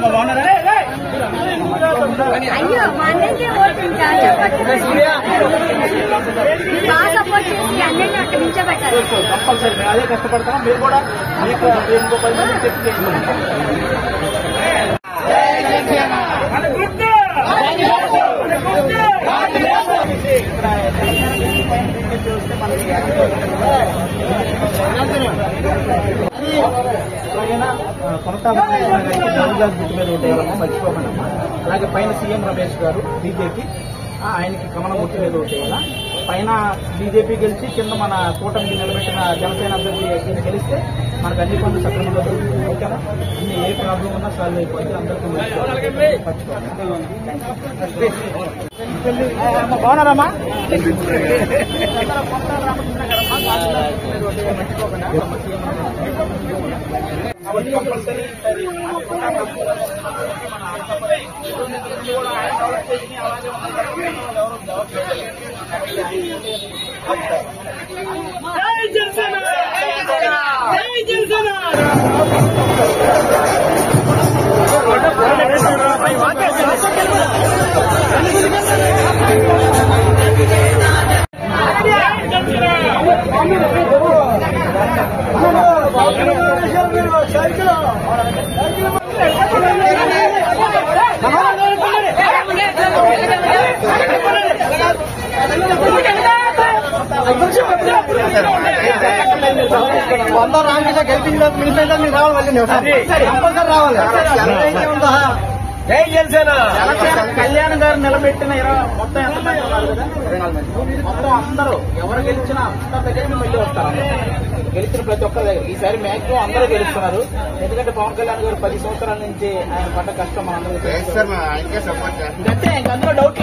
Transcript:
అయ్యో మా అన్నయ్యకే ఓటుంటా చెప్పచ్చు బాగా సపోర్ట్ చేసి అన్నయ్యని అక్కడ నిల్చోబెట్టాలి కంపల్సరీ మేము అదే కష్టపడతాం మీరు కూడా మీకు ఇంకో పది మంది చెప్పి చేయండి. ఎలాగైనా కొనసాగుతున్న రామదాస్ గుర్తు మీద ఓటేయాలమ్మా మర్చిపోకండి అమ్మా. అలాగే పైన సీఎం రమేష్ గారు బీజేపీ ఆయనకి కమలం గుర్తు మీద ఓటేయాలా పైన బీజేపీ గెలిచి కింద మన కూటమికి నిలబెట్టిన జనసేన అభ్యర్థి ఈయన గెలిస్తే మనకు అన్ని పనులు సక్రమంగా జరుగుతుంది ఓకేనా అన్ని ఏ ప్రాబ్లం ఉన్నా సాల్వ్ అయిపోతే అందరికీ మంచిది. మర్చిపోకండి అమ్మ, బాగున్నారమ్మా అవన్నీ కంపల్సరీ ఈసారి వంద రాంగ్ గెలిపించిన మినిస్టర్ మీరు రావాలి మళ్ళీ కంపల్సరీ రావాలి ఎంత ఉందా జై జనసేన కళ్యాణ్ గారు నిలబెట్టిన ఇరవై మొత్తం ఎంత మంది ఉన్నారు కదా మొత్తం అందరూ ఎవరు గెలిచినా అందరి దగ్గరికి మళ్ళీ వస్తారు గెలిచిన ప్రతి ఒక్కరి దగ్గర ఈసారి మ్యాక్సిమం అందరూ గెలుస్తున్నారు ఎందుకంటే పవన్ కళ్యాణ్ గారు పది సంవత్సరాల నుంచి ఆయన పడ్డ కష్టం మనందరికీ తెలుసు. ఆయనకే సపోర్ట్ అంతే ఇంక అందులో డౌట్